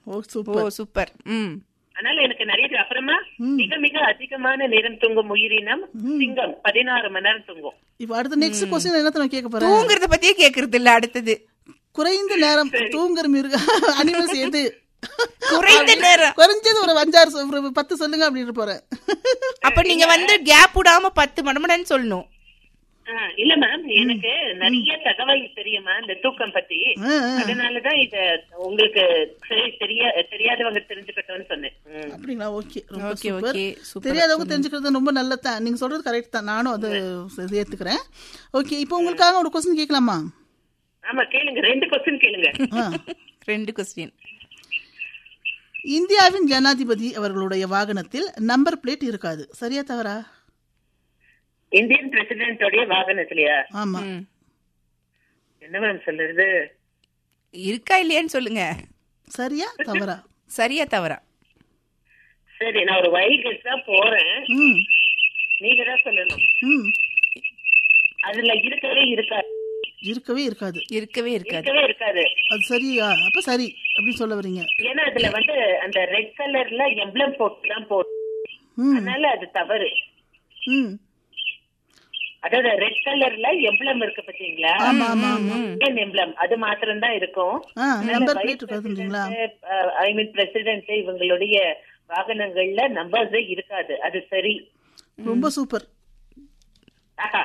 ஓ ஓ super super ம் அதனால எனக்கு நிறைய பேர் அப்புறமா மிக மிக அதிகமான நேரம் தூங்கும் உயிரினம் சிங்கம் பதினாறு மணி நேரம் தூங்கும் இப்ப அடுத்த நெக்ஸ்ட் கொஸ்டின் என்ன நான் கேட்க போறேன் தூங்குறத பத்தியே கேக்குறது இல்ல அடுத்தது குறைந்த நேரம் தூங்குற மிருக அனிமல்ஸ் எது குறைந்த நேரம் குறைஞ்சது ஒரு அஞ்சாறு சொ- ஒரு பத்து சொல்லுங்க அப்படின்னு போறேன் அப்ப நீங்க வந்து கேப் விடாம பத்து மடமடன்னு சொல்லணும் ஆ, இல்ல மேம் எனக்கு நிறைய தகவல் தெரியுமா இந்த தூக்கம் பத்தி ஆ, ஆ. அதனாலதான் இத உங்களுக்கு சரி தெரிய தெரியாதவங்க தெரிஞ்சுக்கட்டும்னு சொன்னேன் ம். அப்படிங்களா ஓகே ரொம்ப Okay, சூப்பர் okay, super. தெரியாதவங்க தெரிஞ்சுக்கிறது ரொம்ப நல்லதான் நீங்க சொல்றது கரெக்ட் தான் நானும் அது ஏத்துக்கிறேன் ஓகே இப்போ உங்களுக்காக ஒரு கொஸ்டின் கேட்கலாமா ஆமா கேளுங்க ரெண்டு கொஸ்டின் கேளுங்க ஆ. ரெண்டு கொஸ்டின் இந்தியாவின் ஜனாதிபதி அவர்களுடைய வாகனத்தில் நம்பர் பிளேட் இருக்காது சரியா தவறா இந்தியன் பிரசிடென்டோடைய வாகனத்திலயா ஆமா என்ன மேம் சொல்றது இருக்கா இல்லையான்னு சொல்லுங்க சரியா தவறா சரியா தவறா சரி நான் ஒரு வைல்ட் கெஸ் தான் போறேன் ம் நீங்க தான் சொல்லணும் ம் அதுல இருக்கவே இருக்காது இருக்கவே இருக்காது இருக்கவே இருக்காது இருக்கவே இருக்காது அது சரியா அப்ப சரி அப்படின்னு சொல்ல வரீங்க ஏன்னா அதுல வந்து அந்த ரெட் கலர்ல எம்ப்ளம் போட்டு தான் போடும் ம் அதனால அது தவறு ம் அதாவது ரெட் கலர்ல எம்ப்ளம் இருக்கு பாத்தீங்களா ஆமா ஆமா ஆமா எம்ப்ளம் அது மாத்திரம் தான் இருக்கும் ஆ நம்பர் பிளேட் இருக்காதுன்றீங்களா ஐ மீன் பிரசிடென்ட் இவங்களுடைய வாகனங்கள்ல நம்பர்ஸே இருக்காது அது சரி ரொம்ப சூப்பர் ஆஹா.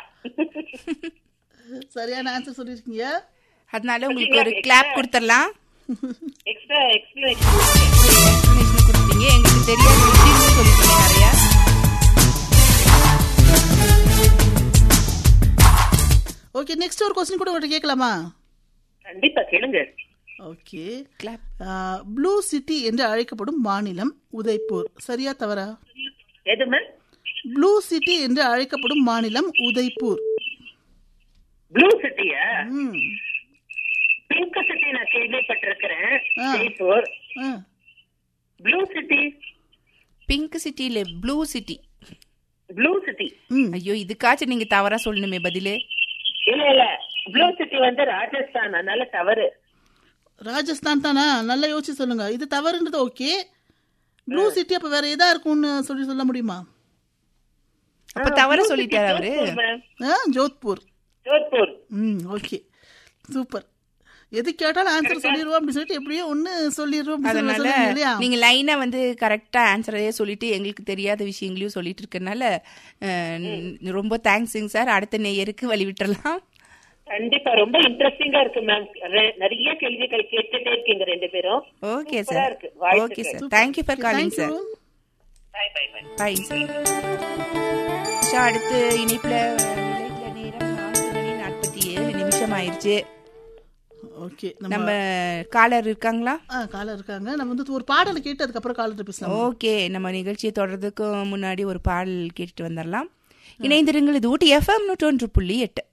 சரியான ஆன்சர் சொல்லிருக்கீங்க அதனால உங்களுக்கு ஒரு கிளாப் கொடுத்துடலாம் எக்ஸ்ட்ரா எக்ஸ்பிளேஷன் explanation கொடுத்தீங்க எங்களுக்கு தெரியாத விஷயமும் சொல்லிட்டீங்க நிறைய ஓகே நெக்ஸ்ட் ஒரு கொஸ்டின் கூட உங்கள்கிட்ட கேட்கலாமா கண்டிப்பா கேளுங்க ஓகே கிளாப் ப்ளூ சிட்டி என்று அழைக்கப்படும் மாநிலம் உதய்பூர் சரியா தவறா எது மேம் ப்ளூ சிட்டி என்று அழைக்கப்படும் மாநிலம் உதய்பூர் ப்ளூ சிட்டியா ம் பிங்க் சிட்டி நான் கேள்விப்பட்டிருக்கிறேன் ஆ. ஜெய்ப்பூர் ஆ ப்ளூ சிட்டி பிங்க் சிட்டி இல்ல ப்ளூ சிட்டி ப்ளூ சிட்டி ம் ஐயோ இதுக்காச்சும் நீங்க தவறா சொல்லணுமே பதிலு இல்ல இல்ல ப்ளூ சிட்டி வந்து ராஜஸ்தான் அதனால தவறு ராஜஸ்தான் தானா நல்லா யோசிச்சு சொல்லுங்க இது தவறுன்றது ஓகே ப்ளூ சிட்டி அப்ப வேற எதா இருக்கும்னு சொல்லி சொல்ல முடியுமா அப்ப தவற சொல்லிட்டாரு அவரு ஜோத்பூர் ma'am. ஆ ஜோத்பூர் ஜோத்பூர் ம் ஓகே சூப்பர் எது கேட்டாலும் ஆன்சர் சொல்லிடுவோம் அப்படின்னு சொல்லிட்டு எப்படியோ ஒண்ணு சொல்லிடுவோம் அப்படின்னு சொல்லி அதனால சொல்லுங்க இல்லையா நீங்க லைனா வந்து கரெக்டா ஆன்சரையே சொல்லிட்டு எங்களுக்கு தெரியாத விஷயங்களையும் சொல்லிட்டு இருக்கறனால அஹ், ரொம்ப தேங்க்ஸுங்க சார் அடுத்த நேயருக்கு வழி விட்டுறலாம் கண்டிப்பா ரொம்ப இன்ட்ரெஸ்டிங்கா இருக்கு மேம் நிறைய கேள்விகள் கேட்டுட்டே இருக்கீங்க ரெண்டு பேரும் ஓகே சூப்பரா சார் இருக்கு. வாழ்த்துக்கள். Okay sir thank you for calling sir thank you bye bye bye bye sir Usha, அடுத்து இனிப்புல நிலையில நேரம் நான்கு மணி நாற்பத்தி ஏழு நிமிஷம் ஆயிருச்சு ஓகே நம்ம நம்ம காலர் இருக்காங்களா ஆ காலர் இருக்காங்க நம்ம வந்து ஒரு பாடலை கேட்டு அதுக்கப்புறம் காலர் பேசலாம் ஓகே நம்ம நிகழ்ச்சியை தொடர்றதுக்கு முன்னாடி ஒரு பாடல் கேட்டுட்டு வந்துடலாம் இணைந்திருங்கள் இது ஊட்டி எஃப்எம் நூற்றொன்று புள்ளி எட்டு